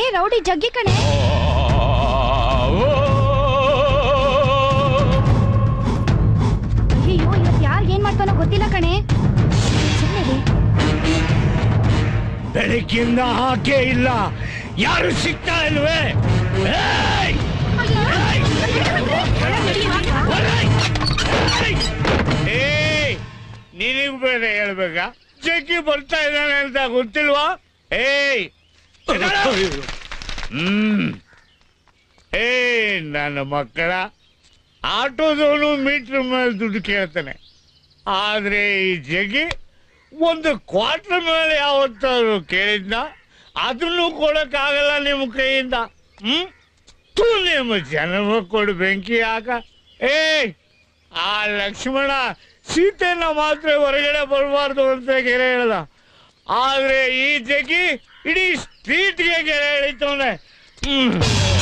Rowdy ಜಗ್ಗಿ ಕಣೆ ಅಯ್ಯೋ ಇವತ್ತು ಯಾರು ಏನ್ ಮಾಡ್ತಾನೋ ಗೊತ್ತಿಲ್ಲ ಕಣೆ ಸುಮ್ಮನೆ ಬೆಳಗ್ಗಿಂದ ಹಾಕೇ ಇಲ್ಲ ಯಾರು ಸಿಗ್ತಾ ಇಲ್ವೇ ಏಯ್! ಏಯ್ ನಿನಗ್ ಬೇರೆ ಹೇಳ್ಬೇಕಾ ಜಗ್ಗಿ ಬರ್ತಾ ಇದ್ದಾನೆ ಅಂತ ಗೊತ್ತಿಲ್ವಾ ಏಯ್ ಹ್ಮ್ ಏಯ್ ನನ್ನ ಮಕ್ಕಳ ಆಟೋದವನು ಮೀಟರ್ ಮೇಲೆ ದುಡ್ಡು ಕೇಳ್ತಾನೆ ಆದ್ರೆ ಈ ಜಗ್ಗಿ ಒಂದು ಕ್ವಾರ್ಟರ್ ಮೇಲೆ ಯಾವತ್ತಾದ್ರು ಕೇಳಿದ್ನ ಅದನ್ನು ಕೊಡಕ್ಕಾಗಲ್ಲ ನಿಮ್ಮ ಕೈಯಿಂದ ಹ್ಮ್ ತೂ ನಿಮ್ಮ ಜನ್ಮ ಕೊಡು ಬೆಂಕಿ ಹಾಕ ಏಯ್ ಆ ಲಕ್ಷ್ಮಣ ಸೀತೆನ ಮಾತ್ರ ಹೊರಗಡೆ ಬರಬಾರ್ದು ಅಂತ ಗೆರೆ ಹೇಳ್ದ ಆದ್ರೆ ಈ ಜಗ್ಗಿ ಇಡೀ ಸ್ಟ್ರೀಟ್ಗೆ ಗೆರೆ ಎಳಿತವನೆ ಹ್ಮ್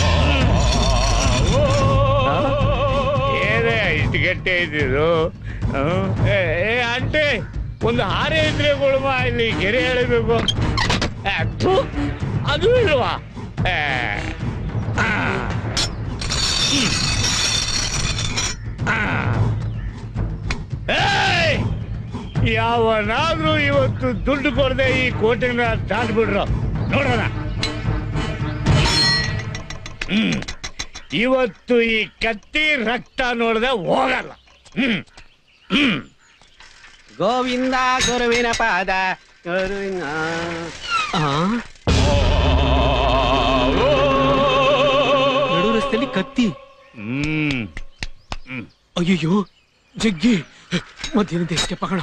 ಏನೇ ಇಷ್ಟು ಗಟ್ಟೆ ಇದ್ದಿದ್ದು ಹ್ಮ್? ಏ ಏ, ಆಂಟಿ ಒಂದು ಹಾರೆ ಇದ್ರೆ ಕೊಡುವ ಇಲ್ಲಿ ಗೆರೆ ಎಳಿಬೇಕು ಏ, ಥು, ಅದು ಇಲ್ವಾ ಏ, ಆ. ಹ್ಮ್. ಆ. ಏಯ್! ಯಾವನಾದ್ರೂ ಇವತ್ತು ದುಡ್ಡು ಕೊಡದೆ ಈ ಕೋಟೆನ ದಾಟ್ಬಿಡ್ರು ನೋಡೋಣ ಹ್ಮ್ ಇವತ್ತು ಈ ಕತ್ತಿ ರಕ್ತ ನೋಡದೆ ಹೋಗಲ್ಲ ಹ್ಮ್ ಹ್ಮ್ ಗೋವಿಂದ ಗುರುವಿನ ಪಾದ ಗುರುವಿನ ನಡು ರಸ್ತೆಯಲ್ಲಿ ಕತ್ತಿ ಹ್ಮ್ ಅಯ್ಯಯ್ಯೋ ಜಗ್ಗಿ ಮಧ್ಯಾಹ್ನದ ಎಸ್ಕೇಪ್ ಆಗೋಣ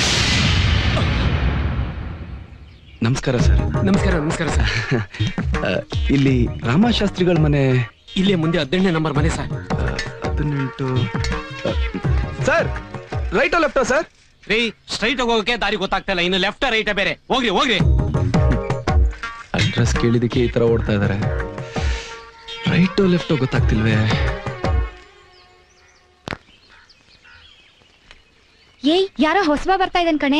ನಮಸ್ಕಾರ ಸರ್ ನಮಸ್ಕಾರ ನಮಸ್ಕಾರ ಸರ್ ಆ, ಇಲ್ಲಿ ರಾಮಶಾಸ್ತ್ರಿಗಳ ಮನೆ ಇಲ್ಲೇ ಮುಂದೆ ಹದಿನೆಂಟನೇ ನಂಬರ್ ಮನೆ ಸರ್ ಆ, ಹದಿನೆಂಟು ಆ, ಸರ್ ರೈಟೋ ಲೆಫ್ಟೋ ಸರ್ ರೀ ಸ್ಟ್ರೈಟ್ ಹೋಗೋಕೆ ದಾರಿ ಗೊತ್ತಾಗ್ತಾ ಇಲ್ಲ ಇನ್ನು ಲೆಫ್ಟ್ ರೈಟ್ ಬೇರೆ ಹೋಗ್ರಿ ಹೋಗ್ರಿ ಅಡ್ರೆಸ್ ಕೇಳಿದಕ್ಕೆ ಈ ತರ ಓಡ್ತಾ ಇದಾರೆ ರೈಟೋ ಲೆಫ್ಟೋ ಗೊತ್ತಾಗ್ತಿಲ್ವೇ ಏಯ್ ಯಾರೋ ಹೊಸಬ ಬರ್ತಾ ಇದ್ದಾನ್ ಕಣೆ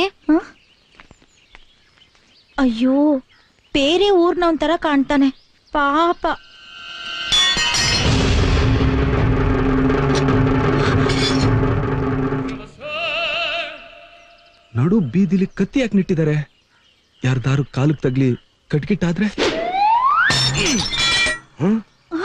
ಅಯ್ಯೋ ಬೇರೆ ಊರ್ನವನ್ ತರ ಕಾಣ್ತಾನೆ ಪಾಪ ನಡು ಬೀದಿಲಿ ಕತ್ತಿ ಯಾಕೆ ನಿಟ್ಟಿದ್ದಾರೆ ಯಾರ್ದಾರು ಕಾಲಕ್ ತಗ್ಲಿ ಕಟ್ಕಿಟ್ಟಾದ್ರೆ ಹ್ಮ್?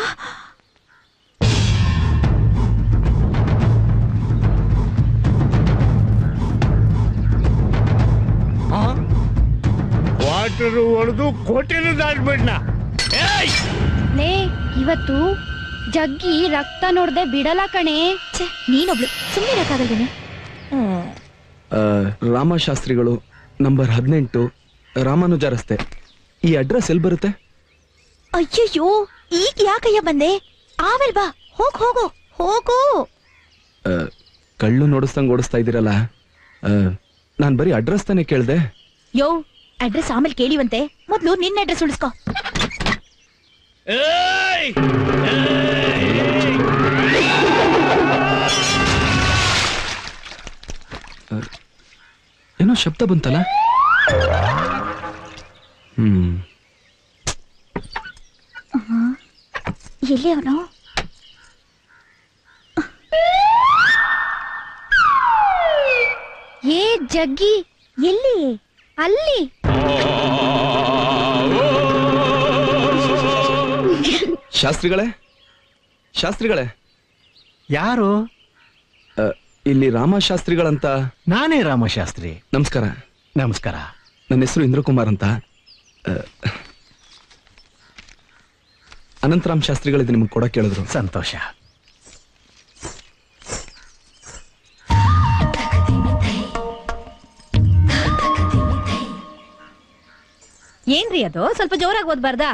ವಾಟರ್ ಹೊಡೆದು ಕೋಟೆನೂ ದಾಟ್ಬಿಡ್ನ ಏಯ್ ಲೇ ಇವತ್ತು ಜಗ್ಗಿ ರಕ್ತ ನೋಡ್ದೆ ಬಿಡಲ್ಲ ಕಣೆ ಛೆ ನೀನೊಬ್ಳು ಸುಮ್ಮನೆ ಇರಕ್ಕಾಗಲ್ವೇನೆ ಆ, ರಾಮಶಾಸ್ತ್ರಿಗಳು ನಂಬರ್ ಹದಿನೆಂಟು ರಾಮಾನುಜ ರಸ್ತೆ ಈ ಅಡ್ರೆಸ್ ಎಲ್ಲಿ ಬರುತ್ತೆ ಅಯ್ಯಯ್ಯೋ ಈಗ ಯಾಕಯ್ಯ ಬಂದೆ ಆಮೇಲ್ ಬಾ ಹೋಗ್ ಹೋಗು ಹೋಗು ಆ, ಕಳ್ಳು ನೋಡಿಸ್ದಂಗ್ ಓಡಿಸ್ತಾ ಇದ್ದೀರಲ್ಲ ನಾನು ಬರೀ ಅಡ್ರೆಸ್ ತಾನೇ ಕೇಳ್ದೆ ಯೋ ಅಡ್ರೆಸ್ ಆಮೇಲೆ ಕೇಳಿವಂತೆ ಮೊದ್ಲು ನಿನ್ನ ಅಡ್ರೆಸ್ ಉಳಿಸ್ಕೋ ಏಯ್ ಏನೋ ಶಬ್ದ ಬಂತಲ್ಲ ಹ್ಮ್ ಎಲ್ಲಿ ಅವನು ಏ ಜಗ್ಗಿ ಎಲ್ಲಿ ಅಲ್ಲಿ ಶಾಸ್ತ್ರಿಗಳೇ ಶಾಸ್ತ್ರಿಗಳೇ ಯಾರು ಆ, ಇಲ್ಲಿ ರಾಮಶಾಸ್ತ್ರಿಗಳಂತ ನಾನೇ ರಾಮಶಾಸ್ತ್ರಿ ನಮಸ್ಕಾರ ನಮಸ್ಕಾರ ನನ್ನ ಹೆಸರು ಇಂದ್ರಕುಮಾರ್ ಅಂತ ಆ, ಅನಂತರಾಮ್ ಶಾಸ್ತ್ರಿಗಳಿದ್ದು ನಿಮ್ಗೆ ಕೊಡಕ್ಕೆ ಹೇಳಿದ್ರು ಸಂತೋಷ ಏನ್ರಿ ಅದು ಸ್ವಲ್ಪ ಜೋರಾಗಿ ಓದ್ಬಾರ್ದಾ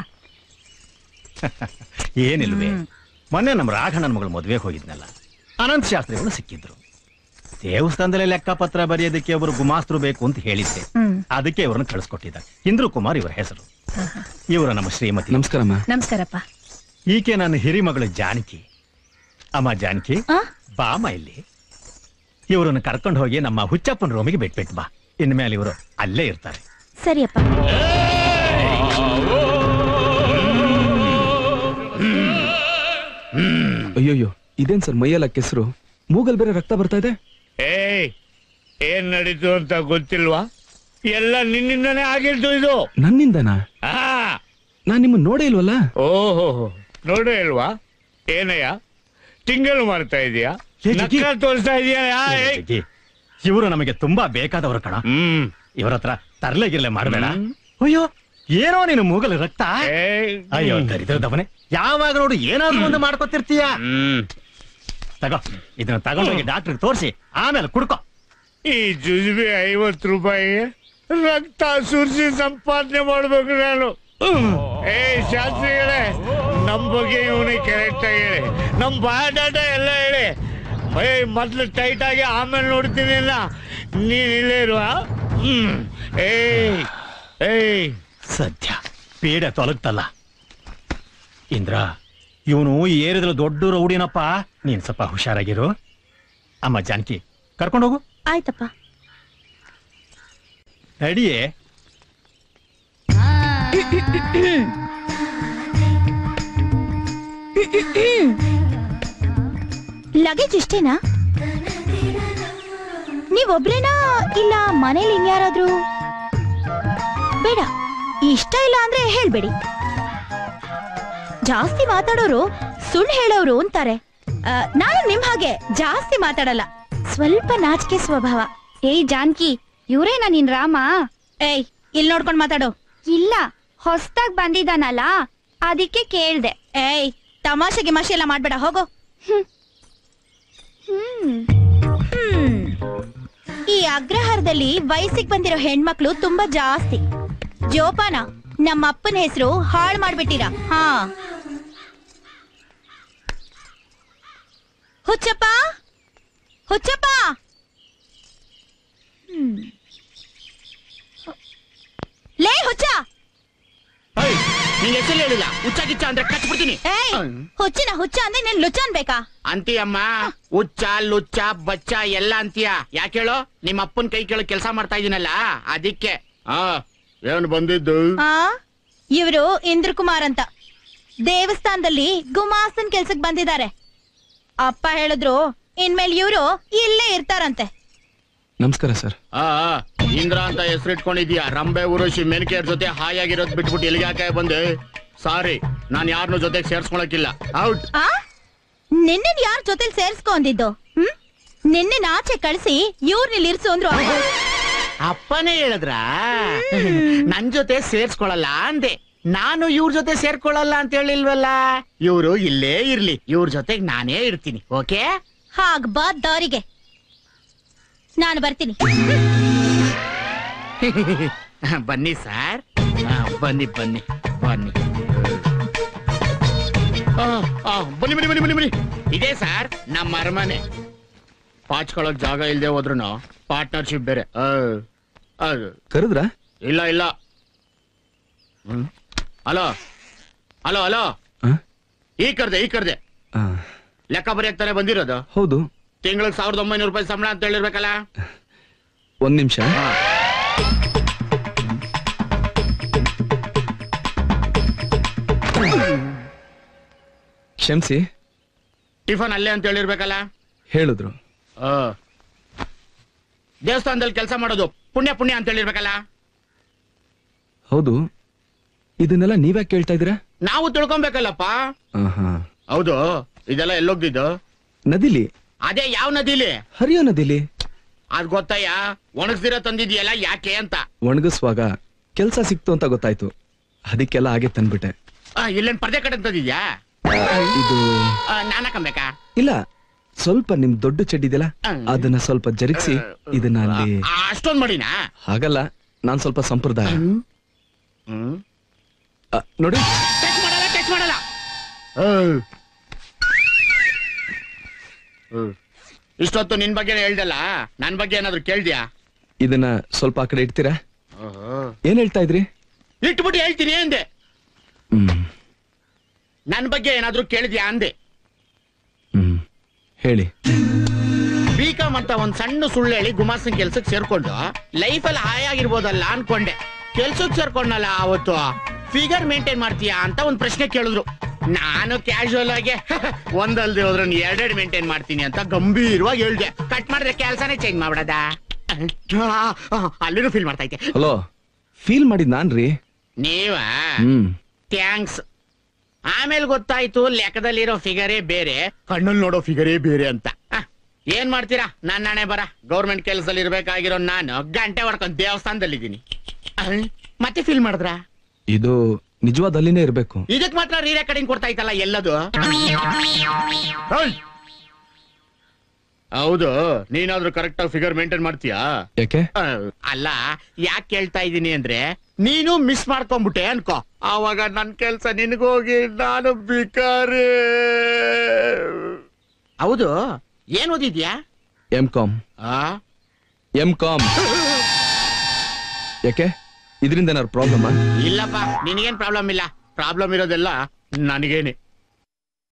ಏನಿಲ್ವೇ ಮೊನ್ನೆ ನಮ್ಮ ರಾಘಣ್ಣನ ಮಗಳು ಮದುವೆಗೆ ಹೋಗಿದ್ನಲ್ಲ ಅನಂತ ಶಾಸ್ತ್ರಿಗಳು ಸಿಕ್ಕಿದ್ರು ದೇವಸ್ಥಾನದಲ್ಲಿ ಲೆಕ್ಕಪತ್ರ ಬರೆಯೋದಕ್ಕೆ ಒಬ್ರು ಗುಮಾಸ್ತರು ಬೇಕು ಅಂತ ಹೇಳಿದ್ದೆ ಅದಕ್ಕೆ ಇವ್ರನ್ನ ಕಳಿಸ್ಕೊಟ್ಟಿದ್ದ ಇಂದ್ರು ಕುಮಾರ್ ಇವರ ಹೆಸರು ಇವರು ನಮ್ಮ ಶ್ರೀಮತಿ ನಮಸ್ಕಾರಮ್ಮ ನಮಸ್ಕಾರಪ್ಪ ಈಕೆ ನನ್ನ ಹಿರಿಮಗಳು ಜಾನಕಿ ಅಮ್ಮ ಜಾನಕಿ ಆ? ಬಾಮ ಇಲ್ಲಿ ಇವರನ್ನು ಕರ್ಕೊಂಡು ಹೋಗಿ ನಮ್ಮ ಹುಚ್ಚಪ್ಪನ ರೂಮಿಗೆ ಬಿಟ್ಬಿಟ್ ಬಾ ಇನ್ಮೇಲೆ ಇವರು ಅಲ್ಲೇ ಇರ್ತಾರೆ ಸರಿಯಪ್ಪ ಹ್ಮ್ ಅಯ್ಯೋಯ್ಯೋ ಇದೇನ್ ಸರ್ ಮೈಯೆಲ್ಲ ಕೆಸರು ಮೂಗಲ್ ಬೇರೆ ರಕ್ತ ಬರ್ತಾ ಇದೆ ಏಯ್ ಏನ್ ನಡೀತು ಅಂತ ಗೊತ್ತಿಲ್ವಾ ಎಲ್ಲ ನಿನ್ನಿಂದನೇ ಆಗಿದ್ದು ಇದು ನನ್ನಿಂದನಾ ಆ ನಾನ್ ನಿಮ್ಮನ್ನ ನೋಡೇ ಇಲ್ವಲ್ಲ ಓಹೋ ನೋಡೇ ಇಲ್ವಾ ಏನಯ್ಯ ತಿಂಗಳು ಮಾಡ್ತಾ ಇದೀಯಾ ಏ, ಜಗ್ಗಿ. ನಕ್ಕ ತೋರಿಸ್ತಾ ಇದೀಯಾ ಇವರು ನಮಗೆ ತುಂಬಾ ಬೇಕಾದವರು ಕಣ ಹ್ಮ್ ಇವರ ಹತ್ರ ತರ್ಲೆ ಗಿರ್ಲೆ ಮಾಡಬೇಡ ಹ್ಮ್. ಅಯ್ಯೋ ಏನೋ ನೀನು ಮೂಗಲ್ ರಕ್ತ ಏಯ್. ಅಯ್ಯೋ ದರಿದ್ರದವನೇ ಯಾವಾಗ ನೋಡು ಏನಾದ್ರೂ ಒಂದು ಮಾಡ್ಕೊತಿರ್ತೀಯ ಹ್ಮ್ ತಗೋ ಇದನ್ನ ತಗೊಂಡೋಗಿ ಡಾಕ್ಟರ್ ತೋರಿಸಿ ಆಮೇಲೆ ಕುಡ್ಕೋ ಈ ಜುಜುಬಿ ಐವತ್ತು ರೂಪಾಯಿ ರಕ್ತ ಸುರಿಸಿ ಸಂಪಾದನೆ ಮಾಡ್ಬೇಕು ನಾನು ಏ ಶಾಸ್ತ್ರಿಗಳೇ ನಮ್ ಬಗ್ಗೆ ಇವನಿಗೆ ಕರೆಕ್ಟ್ ಆಗಿ ಹೇಳಿ ನಮ್ ಬಯೋಡಾಟ ಎಲ್ಲ ಹೇಳಿ ಏ ಮೊದ್ಲು ಟೈಟ್ ಆಗಿ ಆಮೇಲೆ ನೋಡ್ತೀನಿ ಇಲ್ಲ ನೀನ್ ಇಲ್ಲೇ ಇರುವ ಹ್ಮ್ ಏಯ್ ಏಯ್ ಸದ್ಯ ಪೀಡೆ ತೊಲಗ್ತಲ್ಲ ಇಂದ್ರ ಇವನು ಈ ಏರಿಯಾದಲ್ಲಿ ದೊಡ್ಡ ರೌಡಿನಪ್ಪ ನೀನ್ ಸ್ವಲ್ಪ ಹುಷಾರಾಗಿರು ಅಮ್ಮ ಜಾನಕಿ ಕರ್ಕೊಂಡೋಗು ಆಯ್ತಪ್ಪ ನಡಿಯೇ ಲಗೇಜ್ ಇಷ್ಟೇನಾ ನೀವೊಬ್ರೇನಾ ಇಲ್ಲ ಮನೇಲಿ ಇನ್ಯಾರಾದ್ರೂ ಬೇಡ ಇಷ್ಟ ಇಲ್ಲ ಅಂದ್ರೆ ಹೇಳ್ಬೇಡಿ ಜಾಸ್ತಿ ಮಾತಾಡೋರು ಸುಳ್ಳು ಹೇಳೋರು ಅಂತಾರೆ ಆ, ನಾನು ನಿಮ್ ಹಾಗೆ ಜಾಸ್ತಿ ಮಾತಾಡಲ್ಲ ಸ್ವಲ್ಪ ನಾಚಿಕೆ ಸ್ವಭಾವ ಏಯ್ ಜಾನ್ಕಿ ಇವ್ರೇನಾ ನಿನ್ ರಾಮ ಏಯ್ ಇಲ್ಲಿ ನೋಡ್ಕೊಂಡ್ ಮಾತಾಡು ಇಲ್ಲ ಹೊಸ್ದಾಗ್ ಬಂದಿದ್ದಾನಲ್ಲ ಅದಕ್ಕೆ ಕೇಳ್ದೆ ಏಯ್ ತಮಾಷೆ ಗಿಮಾಷೆ ಎಲ್ಲ ಮಾಡ್ಬೇಡ ಹೋಗೋ ಹ್ಮ್ ಹ್ಮ್. ಈ ಅಗ್ರಹಾರದಲ್ಲಿ ವಯಸ್ಸಿಗೆ ಬಂದಿರೋ ಹೆಣ್ಮಕ್ಳು ತುಂಬಾ ಜಾಸ್ತಿ ಜೋಪಾನ ನಮ್ಮ ಅಪ್ಪನ ಹೆಸರು ಹಾಳು ಮಾಡ್ಬಿಟ್ಟಿರ ಹಾ ಹುಚ್ಚಪ್ಪ ಹುಚ್ಚಪ್ಪ ಹ್ಮ್. ಲೇ ಹುಚ್ಚ ನಿನ್ ಹೆಸರು ಹೇಳಿಲ್ಲ ಹುಚ್ಚ ಗಿಚ್ಚ ಅಂದ್ರೆ ಕಚ್ಬಿಡ್ತೀನಿ ಏಯ್ ಹುಚ್ಚಿನ ಹುಚ್ಚ ಅಂದ್ರೆ ನೀನ್ ಲುಚ್ಚ ಅನ್ಬೇಕಾ ಅಂತೀಯಮ್ಮ ಹುಚ್ಚ ಲುಚ್ಚ ಬಚ್ಚ ಎಲ್ಲ ಅಂತೀಯ ಯಾಕೆ ಹೇಳು ನಿಮ್ಮ ಅಪ್ಪನ್ ಕೈ ಕೇಳೋ ಕೆಲಸ ಮಾಡ್ತಾ ಇದೀನಲ್ಲ ಅದಕ್ಕೆ ಆ ಏನ್ ಬಂದಿದ್ದು ಆ ಇವರು ಇಂದ್ರ ಕುಮಾರ್ ಅಂತ ದೇವಸ್ಥಾನದಲ್ಲಿ ಗುಮಾಸ್ತನ್ ಕೆಲ್ಸಕ್ ಬಂದಿದ್ದಾರೆ ಅಪ್ಪ ಹೇಳಿದ್ರು ಇನ್ಮೇಲೆ ಇವರು ಇಲ್ಲೇ ಇರ್ತಾರಂತೆ ನಮಸ್ಕಾರ ಸರ್ ಆ ಆ, ಇಂದ್ರ ಅಂತ ಹೆಸರು ಇಟ್ಕೊಂಡಿದ್ಯಾ ರಂಬೆ ಉರುಷಿ ಮೆನ್ಕೆಯರ್ ಜೊತೆ ಹಾಯಾಗಿರೋದ್ ಬಿಟ್ಬಿಟ್ಟು ಎಲ್ಲಿಗೆ ಯಾಕೆ ಬಂದೆ ಸಾರಿ ನಾನ್ ಯಾರನ್ನೂ ಜೊತೆಗೆ ಸೇರ್ಸ್ಕೊಳಕಿಲ್ಲ ಔಟ್ ಆ ನಿನ್ನೆ ಯಾರ ಜೊತೆಲಿ ಸೇರ್ಸ್ಕೊಂಡಿದ್ದು ಹ್ಮ್ ನಿನ್ನೆ ನಾಚೆ ಕಳಿಸಿ ಇವ್ರನ್ನ ಇರ್ಸು ಅಂದ್ರು ಅಪ್ಪನೇ ಹೇಳಿದ್ರ ನನ್ ಜೊತೆ ಸೇರ್ಸ್ಕೊಳಲ್ಲ ಅಂದೆ ನಾನು ಇವ್ರ ಜೊತೆ ಸೇರ್ಕೊಳ್ಳಲ್ಲ ಅಂತ ಹೇಳಿಲ್ವಲ್ಲ ಇವ್ರು ಇಲ್ಲೇ ಇರ್ಲಿ ಇವ್ರ ಜೊತೆಗ್ ನಾನೇ ಇರ್ತೀನಿ ಓಕೆ ಹಾಗ್ ಬಾ ದಾರಿಗೆ ನಾನು ಬರ್ತೀನಿ ಬನ್ನಿ ಸರ್ ಬನ್ನಿ ಬನ್ನಿ ಬನ್ನಿ ಆ, ಆ, ಬನ್ನಿ ಬನ್ನಿ ಬನ್ನಿ ಬನ್ನಿ ಬನ್ನಿ ಇದೇ ಸರ್ ನಮ್ಮ ಅರಮನೆ ಪಾಚ್ಕೊಳಕ್ ಜಾಗ ಇಲ್ದೆ ಹೋದ್ರು ಪಾರ್ಟ್ನರ್ಶಿಪ್ ಬೇರೆ ಆ, ಆ, ಕರೆದ್ರಾ ಇಲ್ಲ ಇಲ್ಲ ಹ್ಮ್. ಹಲೋ ಹಲೋ ಹಲೋ ಆ? ಈ ಕರ್ದೆ ಈ ಕರ್ದೆ ಆ, ಲೆಕ್ಕ ಬರೆಯಕ್ ತಾನೇ ಬಂದಿರೋದು ಹೌದು ತಿಂಗಳಿಗೆ ಸಾವಿರದ ಒಂಬೈನೂರು ರೂಪಾಯಿ ಸಂಬಳ ಅಂತ ಹೇಳಿರ್ಬೇಕಲ್ಲ ಒಂದ್ ನಿಮಿಷ ಹಾ. ಕ್ಷಮಿಸಿ ಟಿಫನ್ ಅಲ್ಲೇ ಅಂತ ಹೇಳಿರ್ಬೇಕಲ್ಲ ಹೇಳಿದ್ರು ಆ. ದೇವಸ್ಥಾನದಲ್ಲಿ ಕೆಲಸ ಮಾಡೋದು ಪುಣ್ಯ ಪುಣ್ಯ ಅಂತ ಹೇಳಿರ್ಬೇಕಲ್ಲ ಹೌದು ಇದನ್ನೆಲ್ಲ ನೀವ್ಯಾಕೆ ಕೇಳ್ತಾ ಇದ್ದೀರಾ ನಾವು ತಿಳ್ಕೊಬೇಕಲ್ಲಪ್ಪ ಆಹಾ. ಹೌದು ಇದೆಲ್ಲ ಎಲ್ಲೋಗ್ದಿದ್ದು ನದಿಲಿ ಅದೇ ಯಾವ ನದಿಲಿ ಹರಿಯೋ ನದಿಲಿ ಅದ್ ಗೊತ್ತಯ್ಯ ಒಣಗ್ಸಿರೋ ತಂದಿದ್ಯಲ್ಲ ಯಾಕೆ ಅಂತ ಒಣಗಿಸುವಾಗ ಕೆಲ್ಸ ಸಿಕ್ತು ಅಂತ ಗೊತ್ತಾಯ್ತು ಅದಕ್ಕೆಲ್ಲ ಹಾಗೆ ತಂದ್ಬಿಟ್ಟೆ ಆ, ಇಲ್ಲೇನ್ ಪರ್ದೆ ಕಡೆ ತಂದಿದ್ಯಾ ಇದು ನಾನ್ ಹಾಕಂಬೇಕಾ ಇಲ್ಲ ಸ್ವಲ್ಪ ನಿಮ್ ದೊಡ್ಡ ಚೆಡ್ಡಿದೆಯಲ್ಲ ಹ್ಮ್. ಅದನ್ನ ಸ್ವಲ್ಪ ಜರುಗಿಸಿ ಇದನ್ನ ಅಲ್ಲಿ ಆ, ಅಷ್ಟೊಂದ್ ಮಾಡಿನಾ ಹಾಗಲ್ಲ ನಾನ್ ಸ್ವಲ್ಪ ಸಂಪ್ರದಾಯ ಹ್ಮ್ ಆ, ನೋಡಿ ಟಚ್ ಮಾಡಲ್ಲ ಟಚ್ ಮಾಡಲ್ಲ ಇಷ್ಟೊತ್ತು ನಿನ್ ಬಗ್ಗೆ ಹೇಳ್ದಲ್ಲ ನನ್ ಬಗ್ಗೆ ಏನಾದ್ರು ಕೇಳ್ದ್ಯಾ ಇದನ್ನ ಸ್ವಲ್ಪ ಆ ಕಡೆ ಇಡ್ತೀರಾ ಏನ್ ಹೇಳ್ತಾ ಇದ್ರಿ ಇಟ್ಬಿಟ್ಟು ಹೇಳ್ತೀನಿ ಅಂದೆ ಹ್ಮ್ ನನ್ ಬಗ್ಗೆ ಏನಾದ್ರು ಕೇಳಿದ್ಯಾ ಅಂದೆ ಹ್ಮ್ ಹೇಳಿ ಬಿಕಾಮ್ ಅಂತ ಒಂದ್ ಸಣ್ಣ ಸುಳ್ಳು ಹೇಳಿ ಗುಮಾಸನ್ ಕೆಲ್ಸಕ್ ಸೇರ್ಕೊಂಡು ಲೈಫಲ್ಲಿ ಹಾಯಾಗಿರ್ಬೋದಲ್ಲ ಅನ್ಕೊಂಡೆ ಕೆಲ್ಸಕ್ ಸೇರ್ಕೊಂಡಲ್ಲ ಅವತ್ತು ಫಿಗರ್ ಮೇಂಟೈನ್ ಮಾಡ್ತೀಯಾ ಅಂತ ಒಂದ್ ಪ್ರಶ್ನೆ ಕೇಳಿದ್ರು ನಾನು ಕ್ಯಾಶುವಲ್ ಆಗಿ ಒಂದಲ್ದೆ ಹೋದ್ರೆ ಎರಡೆರಡು ಮೇಂಟೈನ್ ಮಾಡ್ತೀನಿ ಅಂತ ಗಂಭೀರವಾಗಿ ಹೇಳ್ದೆ ಕಟ್ ಮಾಡಿದ್ರೆ ಕೆಲಸನೇ ಚೇಂಜ್ ಮಾಡ್ಬಿಡದ ಅಲ್ಲಿನೂ ಫೀಲ್ ಮಾಡ್ತಾ ಇದ್ದೆ ಹಲೋ ಫೀಲ್ ಮಾಡಿದ್ ನಾನ್ರಿ ನೀವ ಹ್ಮ್ ಥ್ಯಾಂಕ್ಸ್ ಆಮೇಲೆ ಗೊತ್ತಾಯ್ತು ಲೆಕ್ಕದಲ್ಲಿರೋ ಫಿಗರೇ ಬೇರೆ ಕಣ್ಣಲ್ಲಿ ನೋಡೋ ಫಿಗರೇ ಬೇರೆ ಅಂತ ಹ, ಏನ್ ಮಾಡ್ತೀರಾ ನನ್ನ ಹಣೆ ಬರ ಗೌರ್ಮೆಂಟ್ ಕೆಲಸದಲ್ಲಿ ಇರ್ಬೇಕಾಗಿರೋ ನಾನು ಗಂಟೆ ಹೊಡ್ಕೊಂಡ್ ದೇವಸ್ಥಾನದಲ್ಲಿದ್ದೀನಿ ಅಹ್, ಮತ್ತೆ ಫೀಲ್ ಮಾಡಿದ್ರ ಇದು ನಿಜವಾದ ಅಲ್ಲಿನೇ ಇರ್ಬೇಕು ಇದಕ್ ಮಾತ್ರ ರೀ ರೆಕಾರ್ಡಿಂಗ್ ಕೊಡ್ತಾ ಇತ್ತಲ್ಲ ಎಲ್ಲದು ಹೌದ್. ಹೌದು ನೀನಾದ್ರೂ ಕರೆಕ್ಟ್ ಆಗಿ ಫಿಗರ್ ಮೇಂಟೈನ್ ಮಾಡ್ತೀಯಾ ಯಾಕೆ ಅಹ್, ಅಲ್ಲ ಯಾಕೆ ಕೇಳ್ತಾ ಇದ್ದೀನಿ ಅಂದ್ರೆ ನೀನು ಮಿಸ್ ಮಾಡ್ಕೊಂಡ್ಬಿಟ್ಟೆ ಅನ್ಕೋ ಆವಾಗ ನನ್ ಕೆಲ್ಸ ನಿನಗೋಗಿ ನಾನು ಬಿಕಾರಿ ಹೌದು ಏನ್ ಓದಿದ್ಯಾ ಎಂ ಕಾಮ್ ಆ? ಎಂ ಕಾಮ್ ಯಾಕೆ ಇದರಿಂದ ಏನಾದ್ರು ಪ್ರಾಬ್ಲಮ್ ಇಲ್ಲಪ್ಪ ನಿನಗೇನ್ ಪ್ರಾಬ್ಲಮ್ ಇಲ್ಲ ಪ್ರಾಬ್ಲಮ್ ಇರೋದೆಲ್ಲ ನನಗೇನೆ